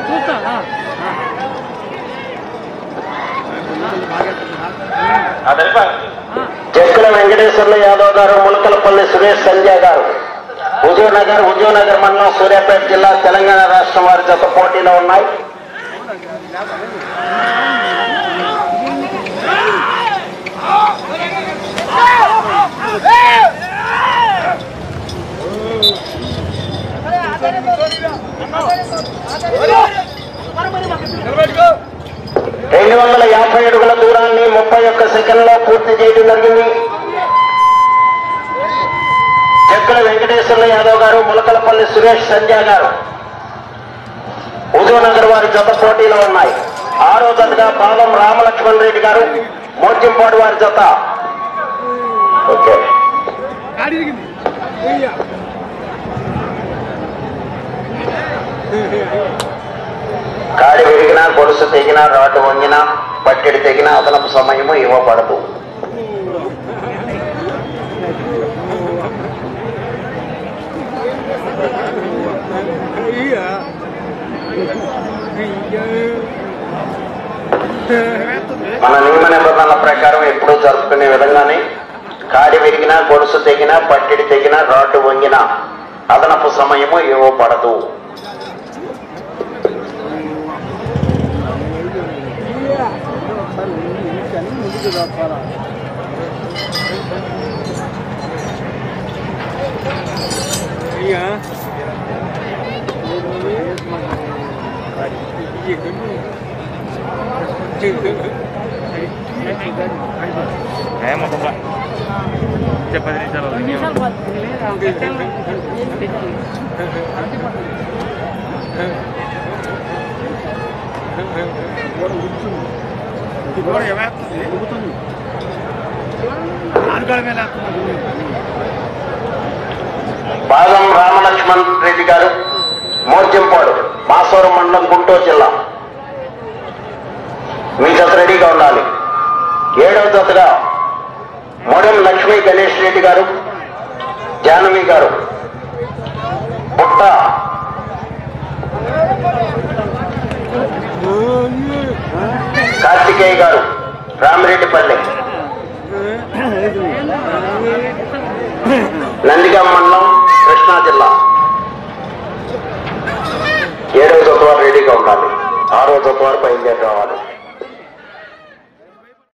చూస్తా ఆ, ఆ. ఆ, జక్కుల వెంకటేశ్వర్లు యాదవ్ గారు ములకలపల్లి సురేష్ సంధ్య గారు హుజూర్నగర్ హుజూర్నగర్ మండలం సూర్యాపేట జిల్లా తెలంగాణ రాష్ట్రం వారి జత పోటీలో ఉన్నాయి రెండు వందల యాభై అడుగుల దూరాన్ని ముప్పై ఒక్క సెకండ్లో పూర్తి చేయడం జరిగింది జక్కుల వెంకటేశ్వర్ల యాదవ్ గారు ములకలపల్లి సురేష్ సంధ్య గారు హుజూర్నగర్ వారి జత పోటీలో ఉన్నాయి ఆరో జతగా పాలం రామలక్ష్మణ్ రెడ్డి గారు మోర్జింపాడు వారి జత ఓకే గాడి ఇరిగింది వెయ్య. కాడి విరిగినా గొలుసు తెగినా రాటు వంగినా పట్టెడి తెగినా అదనపు సమయము ఇవ్వబడదు వెయ్య. వెయ్య. మన నియమ నిబంధనల ప్రకారం ఎప్పుడూ జరుపుకునే విధంగానే కాడి విరిగినా గొలుసు తెగినా పట్టెడి తెగినా రాటు వంగినా అదనపు సమయము ఇవ్వబడదు ఒకసారి ఉంది కానీ ముందుకు రాపాలా అయ్యా ఏమవుతుందా పది నిమిషాలు బాదం రామలక్ష్మణ్ రెడ్డి గారు మోర్జంపాడు మాసవరం మండలం గుంటూరు జిల్లా మీ జత రెడీగా ఉండాలి ఏడవ జతగా మొడం లక్ష్మీ గణేష్ రెడ్డి గారు జానవి గారు పుట్ట కార్తికేయ గారు రామిరెడ్డిపల్లి నందిగాం మండలం కృష్ణా జిల్లా ఏడవ జత వారు రెడీగా ఉండాలి ఆరో జత వారు బయలుదేరి రావాలి